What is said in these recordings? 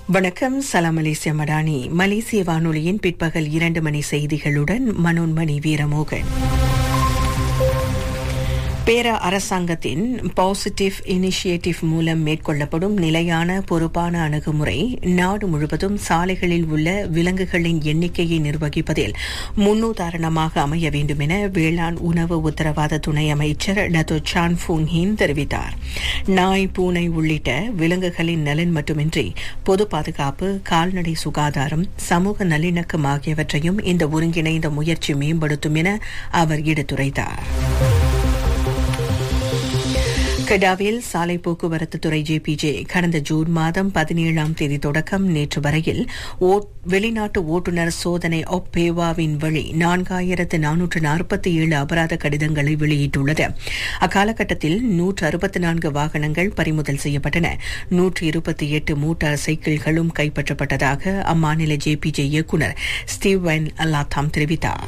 வணக்கம் சலாம் மலேசிய மடானி மலேசிய வானொலியின் பிற்பகல் இரண்டு மணி செய்திகளுடன் மனோன்மணி வீரமோகன் பேர அரசாங்கத்தின் பாசிட்டிவ் இனிஷியேட்டிவ் மூலம் மேற்கொள்ளப்படும் நிலையான பொறுப்பான அணுகுமுறை நாடு முழுவதும் சாலைகளில் உள்ள விலங்குகளின் எண்ணிக்கையை நிர்வகிப்பதில் முன்னுதாரணமாக அமைய வேண்டும் என வேளாண் உணவு உத்தரவாத துணை அமைச்சர் டத்தோ சான் ஃபூங் ஹின் தெரிவித்தார் நாய் பூனை உள்ளிட்ட விலங்குகளின் நலன் மட்டுமின்றி பொது பாதுகாப்பு கால்நடை சுகாதாரம் சமூக நல்லிணக்கம் ஆகியவற்றையும் இந்த ஒருங்கிணைந்த முயற்சி மேம்படுத்தும் என அவர் எடுத்துரைத்தார் கெடாவில் சாலை போக்குவரத்து துறை ஜேபிஜே கடந்த ஜூன் மாதம் பதினேழாம் தேதி தொடக்கம் நேற்று வரையில் வெளிநாட்டு ஓட்டுநர் சோதனை ஒப்பேவாவின் வழி நான்காயிரத்து நானூற்று நாற்பத்தி ஏழு அபராத கடிதங்களை வெளியிட்டுள்ளது அக்காலகட்டத்தில் நூற்று அறுபத்தி நான்கு வாகனங்கள் பறிமுதல் செய்யப்பட்டன நூற்று இருபத்தி எட்டு மோட்டார் சைக்கிள்களும் கைப்பற்றப்பட்டதாக அம்மாநில ஜேபிஜே இயக்குநர் ஸ்டீவன் அல்லாத்தாம் தெரிவித்தார்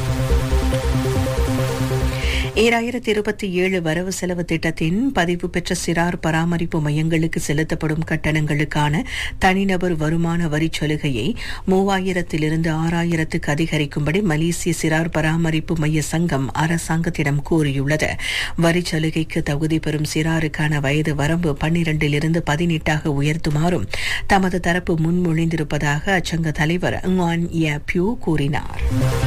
ஈராயிரத்தி இருபத்தி ஏழு வரவு செலவு திட்டத்தின் பதிவு பெற்ற சிறார் பராமரிப்பு மையங்களுக்கு செலுத்தப்படும் கட்டணங்களுக்கான தனிநபர் வருமான வரி சலுகையை மூவாயிரத்திலிருந்து ஆறாயிரத்துக்கு அதிகரிக்கும்படி மலேசிய சிறார் பராமரிப்பு மைய சங்கம் அரசாங்கத்திடம் கோரியுள்ளது வரி சலுகைக்கு தகுதி பெறும் சிறாருக்கான வயது வரம்பு பன்னிரண்டிலிருந்து பதினெட்டாக உயர்த்துமாறும் தமது தரப்பு முன்மொழிந்திருப்பதாக அச்சங்க தலைவர் பியூ கூறினார்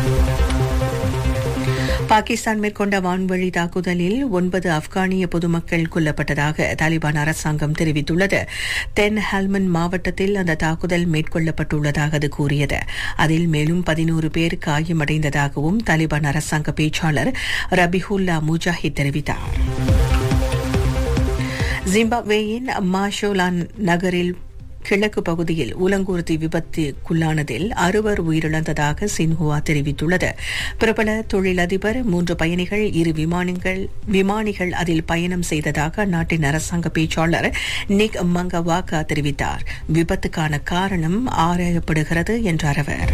பாகிஸ்தான் மேற்கொண்ட வான்வழி தாக்குதலில் ஒன்பது ஆப்கானிய பொதுமக்கள் கொல்லப்பட்டதாக தாலிபான் அரசாங்கம் தெரிவித்துள்ளது தென் ஹல்மன் மாவட்டத்தில் அந்த தாக்குதல் மேற்கொள்ளப்பட்டுள்ளதாக அது கூறியது அதில் மேலும் பதினோரு பேர் காயமடைந்ததாகவும் தாலிபான் அரசாங்க பேச்சாளர் ரபிஹுல்லா முஜாஹித் தெரிவித்தார் ஜிம்பாப்வேயின் மாஷோலான் நகரில் கிழக்கு பகுதியில் உலங்கூர்தி விபத்துக்குள்ளானதில் அறுவர் உயிரிழந்ததாக சின்ஹுவா தெரிவித்துள்ளது பிரபல தொழிலதிபர் மூன்று பயணிகள் இரு விமானங்கள் விமானிகள் அதில் பயணம் செய்ததாக அந்நாட்டின் அரசாங்க பேச்சாளர் நிக் மங்கவாக்கா தெரிவித்தார் விபத்துக்கான காரணம் ஆராயப்படுகிறது என்றார் அவர்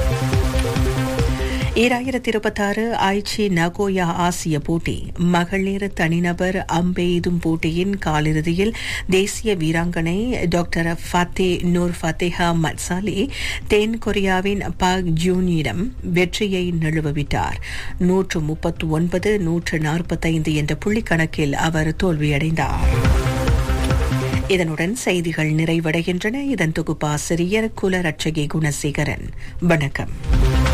ஈராயிரத்தி இருபத்தாறு ஐச்சி நகோயா ஆசிய போட்டி மகளிர் தனிநபர் அம்பெய்தும் போட்டியின் காலிறுதியில் தேசிய வீராங்கனை டாக்டர் ஃபத்தே நூர் ஃபத்தேஹா மட்சாலி தென் கொரியாவின் பாக் ஜூனியிடம் வெற்றியை நழுவவிட்டார் நூற்று முப்பத்து ஒன்பது நூற்று நாற்பத்தைந்து என்ற புள்ளிக்கணக்கில் அவர் தோல்வியடைந்தார் இதனுடன் செய்திகள் நிறைவடைகின்றன இதன் தொகுப்பாசிரியர் குலரட்சகி குணசேகரன் வணக்கம்